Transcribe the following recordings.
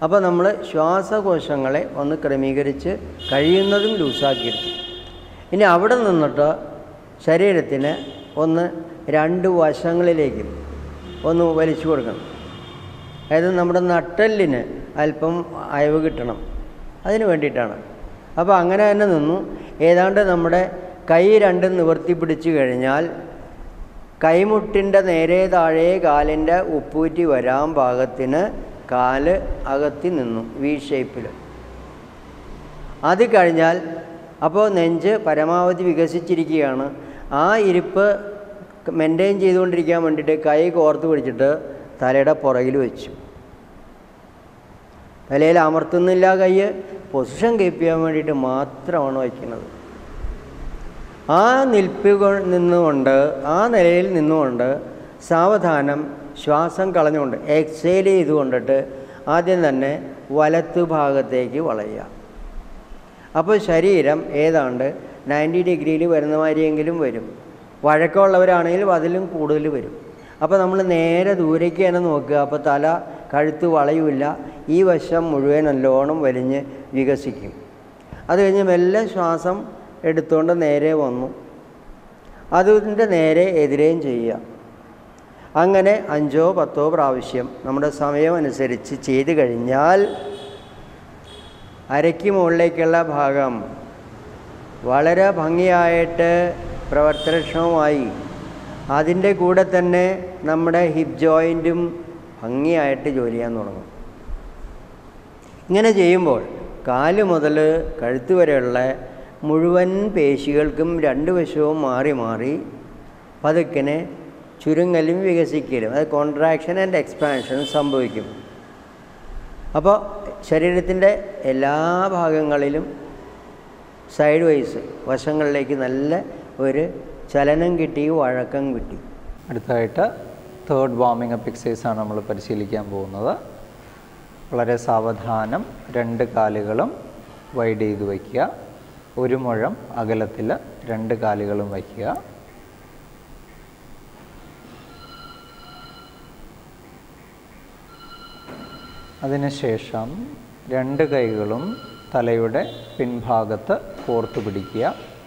അപ്പോൾ നമ്മൾ ശ്വാസകോശങ്ങളെ ഒന്ന് ക്രമീകരിച്ച് കഴിയുന്നതും ലൂസാക്കിയെടുക്കും ഇനി അവിടെ നിന്നിട്ട് ശരീരത്തിന് ഒന്ന് രണ്ട് വശങ്ങളിലേക്കും ഒന്ന് വലിച്ചു കൊടുക്കണം അതായത് നമ്മുടെ നട്ടെല്ലിന് അല്പം അയവ് കിട്ടണം അതിന് വേണ്ടിയിട്ടാണ് അപ്പോൾ അങ്ങനെ തന്നെ നിന്നു ഏതാണ്ട് നമ്മുടെ കൈ രണ്ടും നിവർത്തി പിടിച്ചു കഴിഞ്ഞാൽ കൈമുട്ടിൻ്റെ നേരെ താഴെ കാലിൻ്റെ ഉപ്പൂറ്റി വരാൻ പാകത്തിന് കാല് അകത്തി നിന്നു വി ഷേപ്പിൽ അത് കഴിഞ്ഞാൽ അപ്പോൾ നെഞ്ച് പരമാവധി വികസിച്ചിരിക്കുകയാണ് ആ ഇരിപ്പ് മെയിൻറ്റെയിൻ ചെയ്തുകൊണ്ടിരിക്കാൻ വേണ്ടിയിട്ട് കൈ കോർത്ത് പിടിച്ചിട്ട് തലയുടെ പുറകിൽ വെച്ചു തലയിൽ അമർത്തുന്നില്ല കൈ പൊസിഷൻ കീപ്പ് ചെയ്യാൻ വേണ്ടിയിട്ട് മാത്രമാണ് വയ്ക്കുന്നത് ആ നിൽപ്പ് കൊ- നിന്നുകൊണ്ട് ആ നിലയിൽ നിന്നുകൊണ്ട് സാവധാനം ശ്വാസം കളഞ്ഞുകൊണ്ട് എക്സേൽ ചെയ്തുകൊണ്ടിട്ട് ആദ്യം തന്നെ വലത്ത് ഭാഗത്തേക്ക് വളയുക അപ്പോൾ ശരീരം ഏതാണ്ട് നയൻറ്റി ഡിഗ്രിയിൽ വരുന്ന മാതിരിയെങ്കിലും വരും വഴക്കമുള്ളവരാണെങ്കിൽ അതിലും കൂടുതൽ വരും അപ്പോൾ നമ്മൾ നേരെ ദൂരേക്ക് തന്നെ നോക്കുക അപ്പോൾ തല കഴുത്ത് വളയുമില്ല ഈ വശം മുഴുവൻ നല്ലോണം വലിഞ്ഞ് വികസിക്കും അത് കഴിഞ്ഞ് മെല്ലെ ശ്വാസം എടുത്തുകൊണ്ട് നേരെ വന്നു അതിൻ്റെ നേരെ എതിരെയും ചെയ്യുക അങ്ങനെ അഞ്ചോ പത്തോ പ്രാവശ്യം നമ്മുടെ സമയം അനുസരിച്ച് ചെയ്ത് കഴിഞ്ഞാൽ അരയ്ക്ക് മുകളിലേക്കുള്ള ഭാഗം വളരെ ഭംഗിയായിട്ട് പ്രവർത്തനക്ഷമമായി അതിൻ്റെ കൂടെ തന്നെ നമ്മുടെ ഹിപ്പ് ജോയിൻറ്റും ഭംഗിയായിട്ട് ജോലി ചെയ്യാൻ തുടങ്ങും ഇങ്ങനെ ചെയ്യുമ്പോൾ കാല് മുതൽ കഴുത്ത് വരെയുള്ള മുഴുവൻ പേശികൾക്കും രണ്ട് വശവും മാറി മാറി പതുക്കനെ ചുരുങ്ങലും വികസിക്കലും അത് കോൺട്രാക്ഷൻ ആൻഡ് എക്സ്പാൻഷനും സംഭവിക്കും അപ്പോൾ ശരീരത്തിൻ്റെ എല്ലാ ഭാഗങ്ങളിലും സൈഡ് വൈസ് വശങ്ങളിലേക്ക് നല്ല ഒരു ചലനം കിട്ടി വഴക്കം കിട്ടി അടുത്തതായിട്ട് തേർഡ് വാർമിംഗ് അപ്പ് എക്സസൈസ് ആണ് നമ്മൾ പരിശീലിക്കാൻ പോകുന്നത് വളരെ സാവധാനം രണ്ട് കാലുകളും വൈഡ് ചെയ്ത് വയ്ക്കുക ഒരു മുഴം അകലത്തിൽ രണ്ട് കാലുകളും വയ്ക്കുക അതിനുശേഷം രണ്ട് കൈകളും തലയുടെ പിൻഭാഗത്ത് കോർത്തു പിടിക്കുക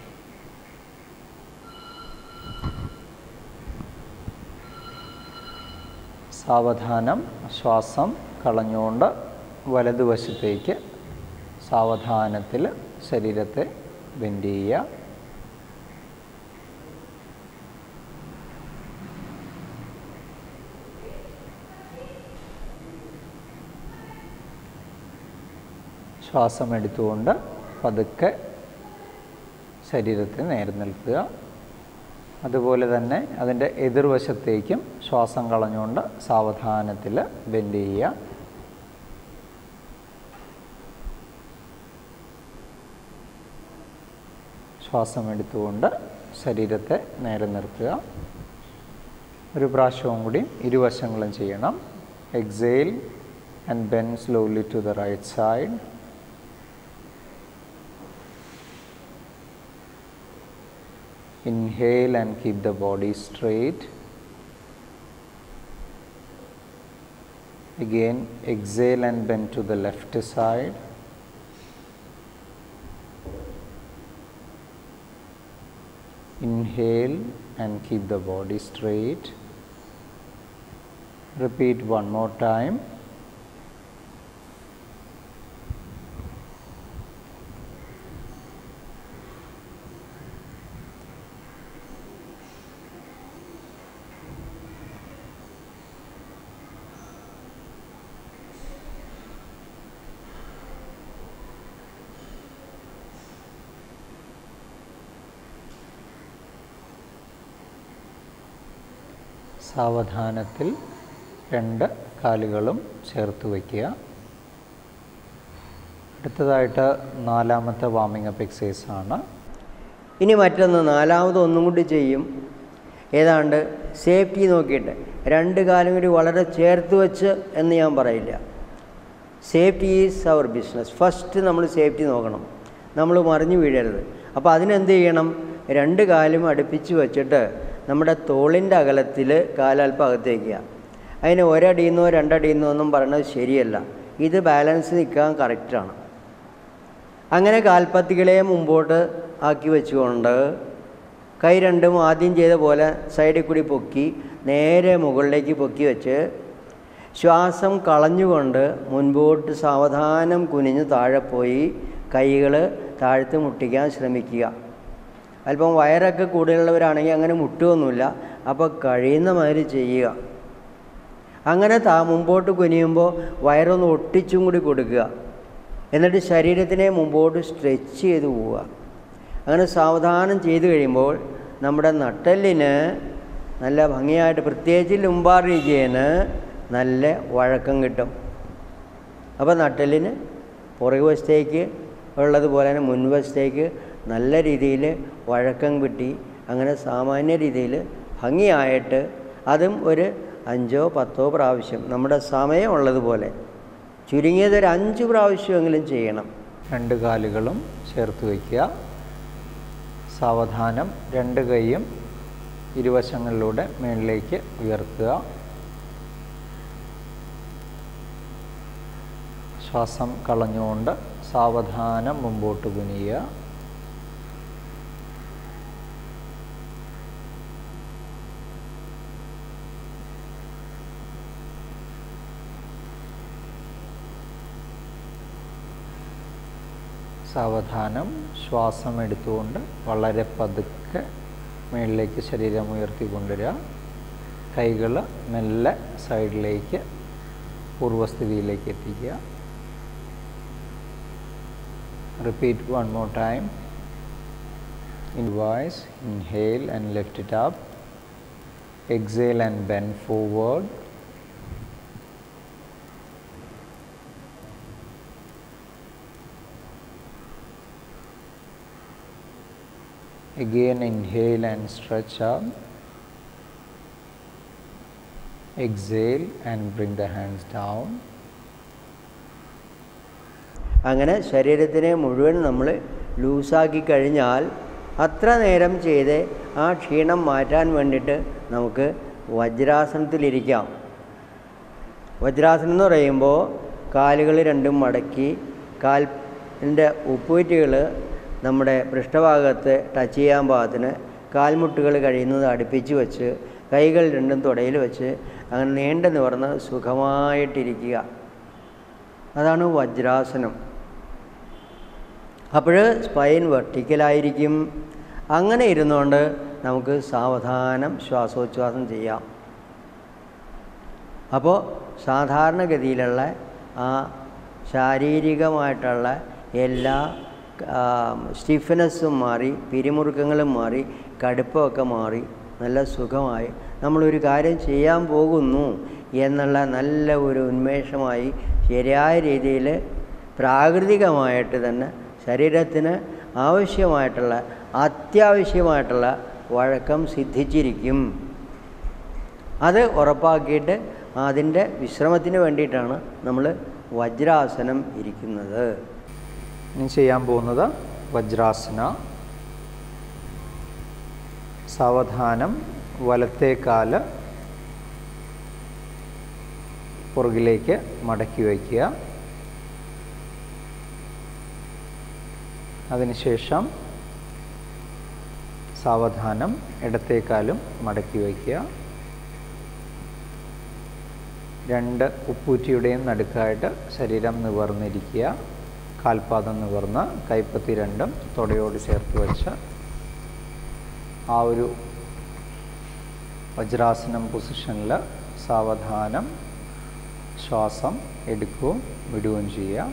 സാവധാനം ശ്വാസം കളഞ്ഞുകൊണ്ട് വലതുവശത്തേക്ക് സാവധാനത്തിൽ ശരീരത്തെ ബെൻഡ് ചെയ്യുക ശ്വാസം എടുത്തുകൊണ്ട് പതുക്കെ ശരീരത്തെ നേരെ നിൽക്കുക അതുപോലെ തന്നെ അതിൻ്റെ എതിർവശത്തേക്കും ശ്വാസം കളഞ്ഞുകൊണ്ട് സാവധാനത്തിൽ ബെൻഡ് ചെയ്യുക ശ്വാസം എടുത്തുകൊണ്ട് ശരീരത്തെ നേരെ നിർത്തുക ഒരു പ്രാവശ്യവും കൂടി ഇരുവശങ്ങളും ചെയ്യണം exhale and bend slowly to the right side Inhale and keep the body straight. Again, exhale and bend to the left side. Inhale and keep the body straight. Repeat one more time. സാവധാനത്തിൽ രണ്ട് കാലുകളും ചേർത്ത് വയ്ക്കുക അടുത്തതായിട്ട് നാലാമത്തെ warming up exercise ആണ് ഇനി മറ്റൊന്ന് നാലാമത് ഒന്നും കൂടി ചെയ്യും ഏതാണ്ട് സേഫ്റ്റി നോക്കിയിട്ട് രണ്ട് കാലും കൂടി വളരെ ചേർത്ത് വെച്ച് എന്ന് ഞാൻ പറയില്ല safety is our business first നമ്മൾ സേഫ്റ്റി നോക്കണം നമ്മൾ മറിഞ്ഞു വീഴരുത് അപ്പോൾ അതിനെന്ത് ചെയ്യണം രണ്ട് കാലും അടുപ്പിച്ച് വെച്ചിട്ട് നമ്മുടെ തോളിൻ്റെ അകലത്തിൽ കാലൽപ്പം അകത്തേക്കുക അതിന് ഒരടിയെന്നോ രണ്ടടിയെന്നോ ഒന്നും പറയണത് ശരിയല്ല ഇത് ബാലൻസ് നിൽക്കാൻ കറക്റ്റാണ് അങ്ങനെ കാൽപ്പത്തികളെ മുമ്പോട്ട് ആക്കി വെച്ചുകൊണ്ട് കൈ രണ്ടും ആദ്യം ചെയ്ത പോലെ സൈഡിൽ കൂടി പൊക്കി നേരെ മുകളിലേക്ക് പൊക്കി വെച്ച് ശ്വാസം കളഞ്ഞുകൊണ്ട് മുൻപോട്ട് സാവധാനം കുനിഞ്ഞ് താഴെ പോയി കൈകൾ താഴ്ത്ത് മുട്ടിക്കാൻ ശ്രമിക്കുക അല്പം വയറൊക്കെ കൂടുതലുള്ളവരാണെങ്കിൽ അങ്ങനെ മുട്ടുമൊന്നുമില്ല അപ്പോൾ കഴിയുന്ന മാതിരി ചെയ്യുക അങ്ങനെ താ മുമ്പോട്ട് കുനിയുമ്പോൾ വയറൊന്ന് ഒട്ടിച്ചും കൂടി കൊടുക്കുക എന്നിട്ട് ശരീരത്തിനെ മുമ്പോട്ട് സ്ട്രെച്ച് ചെയ്ത് പോവുക അങ്ങനെ സാവധാനം ചെയ്തു കഴിയുമ്പോൾ നമ്മുടെ നട്ടെല്ലിന് നല്ല ഭംഗിയായിട്ട് പ്രത്യേകിച്ച് ലുംബാർ റീജിയന് നല്ല വഴക്കം കിട്ടും അപ്പോൾ നട്ടെല്ലിന് പുറകുവശത്തേക്ക് ഉള്ളതുപോലെ തന്നെ മുൻവശത്തേക്ക് നല്ല രീതിയിൽ വഴക്കം കിട്ടി അങ്ങനെ സാമാന്യ രീതിയിൽ ഭംഗിയായിട്ട് അതും ഒരു അഞ്ചോ പത്തോ പ്രാവശ്യം നമ്മുടെ സമയം ഉള്ളതുപോലെ ചുരുങ്ങിയത് ഒരു അഞ്ച് പ്രാവശ്യമെങ്കിലും ചെയ്യണം രണ്ട് കാലുകളും ചേർത്ത് വയ്ക്കുക സാവധാനം രണ്ട് കൈയും ഇരുവശങ്ങളിലൂടെ മുകളിലേക്ക് ഉയർത്തുക ശ്വാസം കളഞ്ഞുകൊണ്ട് സാവധാനം മുമ്പോട്ട് കുനിയുക സാവധാനം ശ്വാസം എടുത്തുകൊണ്ട് വളരെ പതുക്കെ മുകളിലേക്ക് ശരീരം ഉയർത്തി കൊണ്ടുവരിക കൈകൾ മെല്ലെ സൈഡിലേക്ക് പൂർവ്വസ്ഥിതിയിലേക്ക് എത്തിക്കുക repeat one more time in voice inhale and lift it up exhale and bend forward Again, inhale and stretch up. Exhale and bring the hands down. അങ്ങനെ ശരീരത്തിനെ മുഴുവൻ നമ്മൾ ലൂസാക്കി കഴിഞ്ഞാൽ അത്ര നേരം ചെയ്ത് ആ ക്ഷീണം മാറ്റാൻ വേണ്ടിയിട്ട് നമുക്ക് വജ്രാസനത്തിലിരിക്കാം വജ്രാസനം എന്ന് പറയുമ്പോൾ കാലുകൾ രണ്ടും മടക്കി കാലിൻ്റെ ഉപ്പൂറ്റുകൾ നമ്മുടെ പൃഷ്ഠഭാഗത്ത് ടച്ച് ചെയ്യാൻ പാകത്തിന് കാൽമുട്ടുകൾ കഴിയുന്നത് അടുപ്പിച്ച് വെച്ച് കൈകൾ രണ്ടും തുടയിൽ വെച്ച് അങ്ങനെ നീണ്ടു നിവർന്ന് സുഖമായിട്ടിരിക്കുക അതാണ് വജ്രാസനം അപ്പോൾ സ്പൈൻ വെർട്ടിക്കലായിരിക്കും അങ്ങനെ ഇരുന്നുകൊണ്ട് നമുക്ക് സാവധാനം ശ്വാസോച്ഛ്വാസം ചെയ്യാം അപ്പോൾ സാധാരണഗതിയിലുള്ള ആ ശാരീരികമായിട്ടുള്ള എല്ലാ സ്റ്റിഫ്നെസ്സും മാറി പിരിമുറുക്കങ്ങളും മാറി കടുപ്പമൊക്കെ മാറി നല്ല സുഖമായി നമ്മളൊരു കാര്യം ചെയ്യാൻ പോകുന്നു എന്നുള്ള നല്ല ഒരു ഉന്മേഷമായി ശരിയായ രീതിയിൽ പ്രാകൃതികമായിട്ട് തന്നെ ശരീരത്തിന് ആവശ്യമായിട്ടുള്ള അത്യാവശ്യമായിട്ടുള്ള വഴക്കം സിദ്ധിച്ചിരിക്കും അത് ഉറപ്പാക്കിയിട്ട് അതിൻ്റെ വിശ്രമത്തിന് വേണ്ടിയിട്ടാണ് നമ്മൾ വജ്രാസനം ഇരിക്കുന്നത് ഇനി ചെയ്യാൻ പോകുന്നത് വജ്രാസന സാവധാനം വലത്തെ കാല് പുറകിലേക്ക് മടക്കി വയ്ക്കുക അതിനുശേഷം സാവധാനം ഇടത്തേക്കാലും മടക്കി വയ്ക്കുക രണ്ട് ഉപ്പൂറ്റിയുടെയും നടുക്കായിട്ട് ശരീരം നിവർന്നിരിക്കുക കാൽപാദം നിവർന്ന് കൈപ്പത്തി രണ്ടും തുടയോട് ചേർത്ത് വെച്ച് ആ ഒരു വജ്രാസനം പൊസിഷനിൽ സാവധാനം ശ്വാസം എടുക്കുകയും വിടുകയും ചെയ്യുക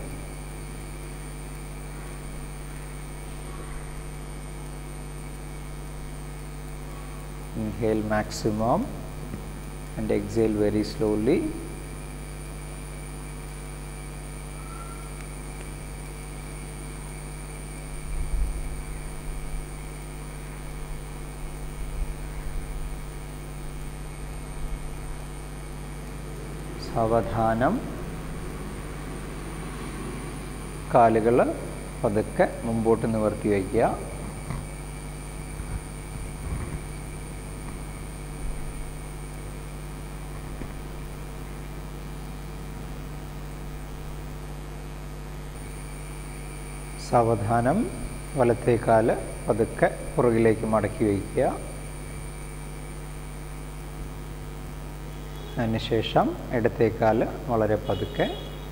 inhale maximum and exhale very slowly സാവധാനം കാലുകൾ പതുക്കെ മുമ്പോട്ട് നിവർത്തി വയ്ക്കുക സാവധാനം വലത്തേ കാല് പതുക്കെ പുറകിലേക്ക് മടക്കി വയ്ക്കുക അതിനുശേഷം ഇടത്തേ കാല് വളരെ പതുക്കെ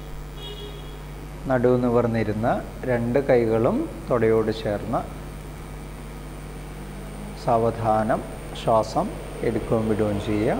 നടുവ് നിവർന്നിരുന്ന് രണ്ട് കൈകളും തുടയോട് ചേർന്ന് സാവധാനം ശ്വാസം എടുക്കുകയും വിടുകയും ചെയ്യുക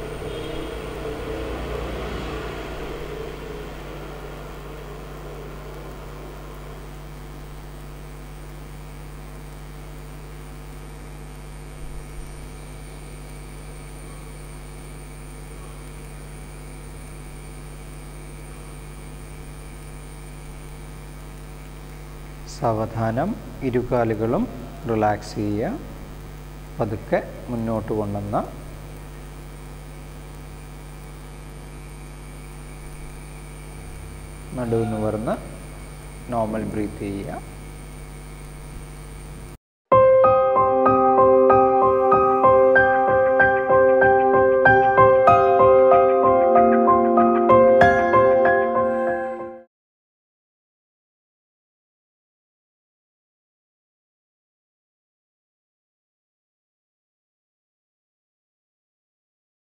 സാവധാനം ഇരുകാലുകളും റിലാക്സ് ചെയ്യുക പതുക്കെ മുന്നോട്ട് കൊണ്ടുവന്ന് നടുവ് നിവർന്ന് നോർമൽ ബ്രീത്ത് ചെയ്യുക